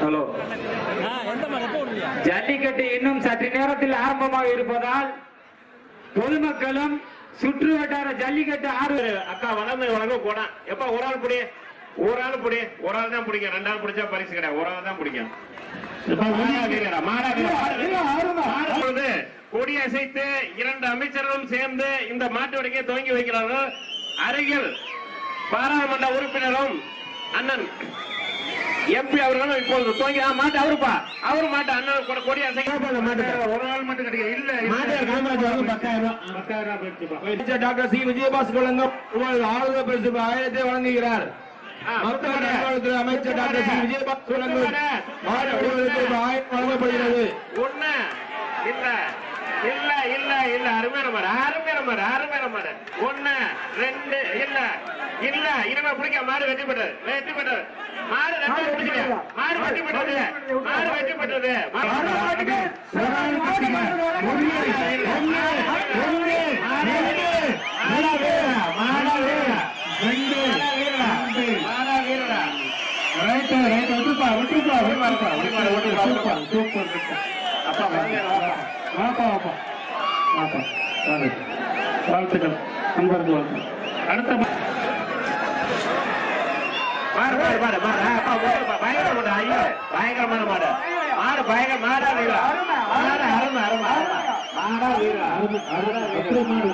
Hello jallikattu இன்னும் சற்று நேரத்தில் ஆரம்பமாக இருப்பதால் பொதுமக்களும் சுற்று வட்டார ஜல்லிக்கட்டு ஆர்வ அக்கா வளர்ந்து வளர்ந்து போனா எப்ப ஒரு ஆள் பிடி ஒரு ஆள் பிடி ஒரு ஆள் தான் பிடிக்கும் ரெண்டு ஆள் பிடிச்சா பரிசு கிடையாது ஒரு ஆள் தான் பிடிக்கும் மாடா வீரரா, மாடா வீரரா, மாடு பொழுது கொடி அசைத்து இரண்டு அமைச்சர்களும் சேர்ந்து இந்த மாட்டு வடிக்கை துவங்கி வைக்கிறார்கள் அருகில் பாராளுமன்ற உறுப்பினரும் அண்ணன் எம்பி அவர்களும் இப்போது துவங்கி ஆ, மாட்டு அவருப்பா அவரு மாட்டு அண்ணன் கொ- கொடி அசைக்க மாட்டு ஒரு ஆள் மட்டும் கிடையாது இல்ல மாட்டு காமராஜ் அவர்கள் பத்தாயிரம் ரூபாய் பத்தாயிரம் ரூபாய் போயிடுச்சுப்பா டாக்டர் சி விஜயபாஸ்கர் வழங்கும் ரூபாய் ஆளுநர் பரிசு ஆயிரத்தை வழங்குகிறார் மருத்துவ நலவழித்துறை அமைச்சர் டாக்டர் சி விஜயபாஸ்கர் வழங்கும் மாடு வடிவமைப்பு ரூபாய் ஆயிரம் வழங்கப்படுகிறது ஒண்ணு இல்ல இல்ல இல்ல இல்ல அருமையான மாடு அருமையான மாடு அருமையான மாடு ஒண்ணு ரெண்டு இல்ல இல்ல இனிமே பிடிக்க மாடு வெற்றி பெற்றது வெற்றி பெற்றது மாடு ரெண்டு பிடிக்கல மாடு வெற்றி பெற்றது மாடு வெற்றி பெற்றது ரைட் ரைட் விட்டுப்பா விட்டுப்பா விட்டுப்பா விட்டுப்பா சூப்பர் சூப்பர் அப்பா வாப்பா வாப்பா வாப்பா வாங்க வாழ்த்துக்கள் நண்பர்கள் வாழ்த்துக்கள் அடுத்த மா- மாடு மாடு மாடு மாடு ஆ, அப்பா, ஓட்டுப்பா. பயங்கர மாடு ஐயோ பயங்கரமான மாடு மாடு பயங்கர மாடா வீரா மாடு அருமை அருமை அருமை. மாடா வீரா அருமை, அருமை, அப்படியே மாடு.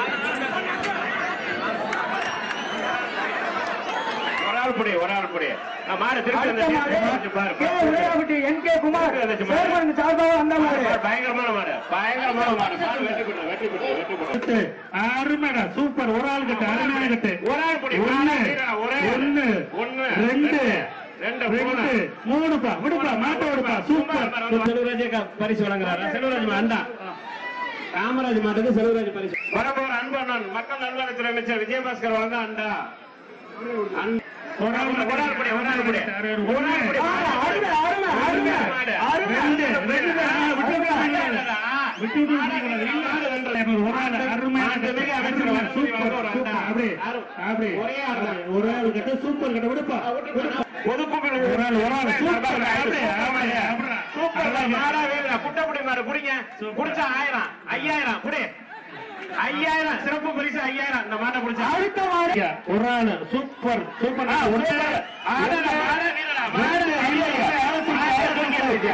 ஒரு ஆள் புடி ஒரு ஆள் புடி ஆ, மாடு திருப்பி அடுத்த மாடு வந்துச்சு பாரு கே. விளையாட்டு என் கே குமார் சேர்மன் சார்பாக வந்த மாடு மாடு, பயங்கரமான மாடு பயங்கரமான மாடு மாடு வெற்றி பெற்றது வெற்றி பெற்றது வெற்றி பெற்றது கட்டு. அருமைடா சூப்பர் ஒரு ஆள் கட்டு அருமையான கட்டு ஒரு ஆள் புடி ஒண்ணு மாடா வீரா, ஒரே ஆள். ஒண்ணு ஒண்ணு ரெண்டு ரெண்டு ரெண்டு மூணு மூணுப்பா விடுப்பா மாட்ட விடுப்பா சூப்பர் செல்வராஜ் பரிசு வழங்குறாரா செல்வராஜ் அண்டா காமராஜ் மாட்டுக்கு செல்வராஜ் பரிசு வரப்போற அன்பு அண்ணன் மக்கள் நல்வாழ்வுத்துறை அமைச்சர் விஜயபாஸ்கர் வழங்க அண்டா அன்- ஒரு ஆள் ஒரு ஆள் புடி, ஒரு ஆள் புடி. ஒரு ஆள் புடி. அருமை, அருமை, அருமை. மாடு. அருமை. ரெண்டு, ரெண்டு தான். ஆ, விட்டு விட்டு விட்டு விட்டு விட்டு மாடு விட்டு வென்று. மாடு வென்று. ஒரு ஆள் அருமையான மாட்டு கட்டு. மிக அமைச்சர் அருமை, வந்து சூப்பர் ஒரு சூப்பர் அண்டா. அப்படி அரு- அப்படி ஒரே ஆள் தான். ஒரு ஆள் கட்டு சூப்பர் கட்டு விடுப்பா விடுப்பா. பொதுப்புகள் ஒரு ஆள் ஒரு ஆள் சூப்பர் அப்படி அப்படி சூப்பர் மாடா வேணும் குட்டப்படி மாடு புடிங்க புடிச்சா ஆயிரம் ஐயாயிரம் புடி ஐயாயிரம் சிறப்பு பரிசு ஐயாயிரம் இந்த மாட்டை புடிச்சா அடுத்த மாடு ஒரு ஆள் சூப்பர் சூப்பர் ஆ, ஒரு சூப்பர். ஆள். ஆடடா, மாடா வீரடா, மாடு ஐயாயிரம். ஆயிரம் தூக்கி வச்சிருக்கியா?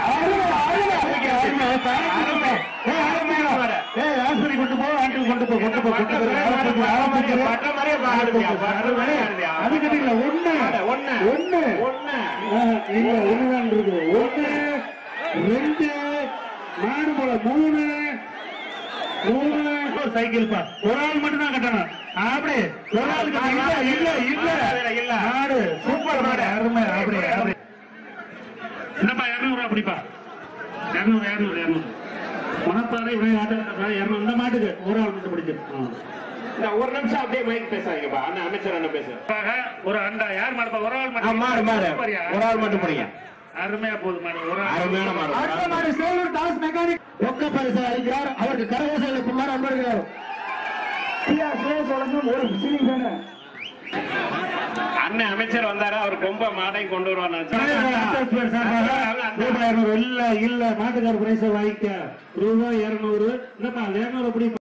அருமையான மாடு. ஏய், ஆஸ்பத்திரி கொண்டு போ, ஆட்டுக்கு கொண்டு போ, கொண்டு போ, கொண்டு போ. ஆஸ்பத்திரி, ஆஸ்பத்திரி. பட்ட மாதிரியே பாடுதியா, பட்ட மாதிரியே பாடுதியா. அது கட்டிங்களா ஒண்ணு ஒண்ணு. ஒண்ணு ஒண்ணு. ஆ, இல்ல ஒண்ணுதான் இருக்கு ஒண்ணு ரெண்டு மாடு போல மூணு மூணு சைக்கிள் பா ஒரு ஆள் மட்டும் தான் கட்டணும் அப்படி ஒரு ஆள் இல்ல இல்ல இல்ல இல்ல. மாடு சூப்பர் மாடு அருமை அப்படி அப்படி என்னப்பா இருநூறு அப்படிப்பா இருநூறு இருநூறு இருநூறு மணப்பாறை விளையாட்டு இருநூறு இந்த மாட்டுக்கு ஒரு ஆள் மட்டும் பிடிச்சு இந்த ஒரு நிமிஷம் அப்படியே மைக் பேசாதீங்கப்பா அண்ணன் அமைச்சர் அண்ணன் பேசு ஒரு அண்டா யார் மாடுப்பா ஒரு ஆள் ஆ, மாடு, மாடு. ஒரு ஆள் மட்டும் பிடிங்க. அருமையா போகுது மாடு ஒரு ஆள் அருமையான மாடு அடுத்த மாடு சேலூர் தாஸ் மெக்கானிக் ரொக்க பரிசு அளிக்கிறார் அவருக்கு கரகோசை எழுப்புமாறு அன்படுகிறார் பி ஆர் சுரேஷ் வழங்கும் ஒரு சீலிங் ஃபேனு அண்ணன் அமைச்சர் வந்தாரு அவர் கொம்ப மாடையும் கொண்டு வருவார் ரூபாய் இருநூறு இல்ல இல்ல மாட்டுக்கார பிரைஸ் வாங்கிக்க ரூபாய் இருநூறு இல்லப்பா இருநூறு அப்படி